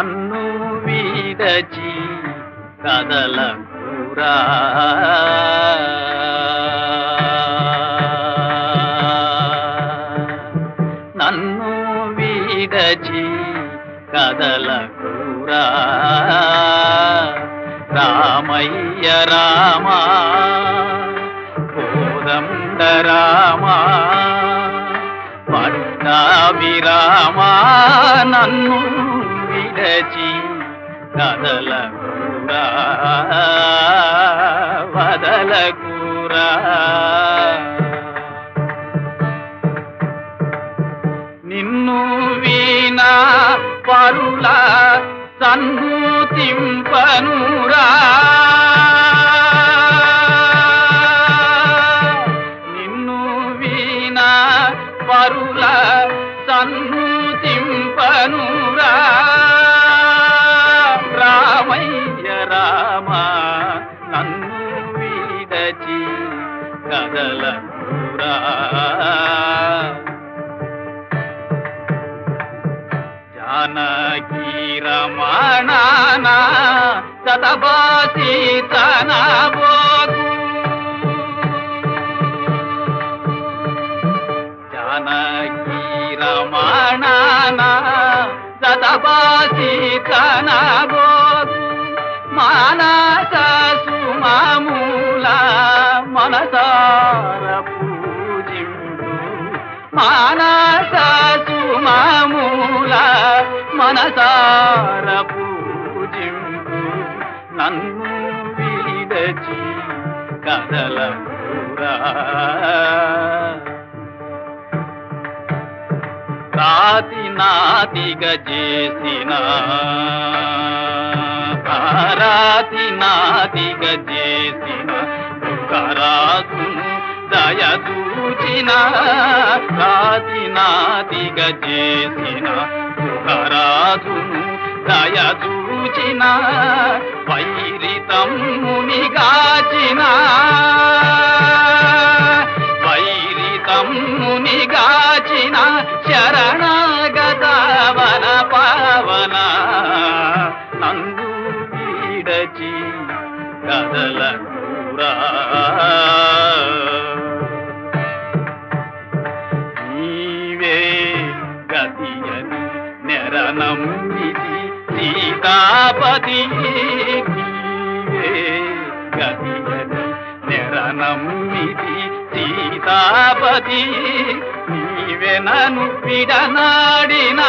నన్ను వీడచి కదలకురా నన్ను వీడచి కదలకురా రామయ్య రామా కోదండ రామా పట్టాభిరామా నన్ను విడచి కదలకురా వదలకురా నిన్ను వీణా పరుల సన్నుతింపనురా నిన్ను వీణా పరుల సన్నుతింపనురా రామయ్య రామ నన్ను వీడచి కదలకురా జానకీ రమణాన సతబాసి తన బోగు జానకీ రమణాన సతబాసి తన బోగు మానస సుమమూల మనసార పూజింపు మానస సుమమూల మనసార పూజింపు నన్ను వీడచి కదలకురా రాతి నాతిగా చేసిన రాతి నాతిగా చేసిన దుఃఖరాసును దయదూచిన రాతి నాతిగా చేసిన దుఃఖరాసును దయదూచిన వైరితమ్ముని గాచిన వైరితమ్ముని గాచిన శరణాగత వన పావన నందు వీడచి కదలకురా నీవే గతియని నెరనమ్మిది సీతాపతి నీవే గతియని నెరనమ్మిది సీతాపతి నీవే నన్ను విడనాడినా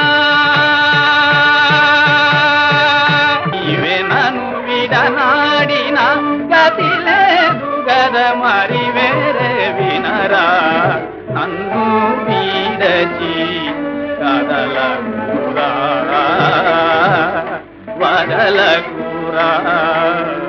నీవే నన్ను విడనాడిన గతి లేదు గద మరి వేరే వినరా నన్ను వీడచి కదలకురా వదలకురా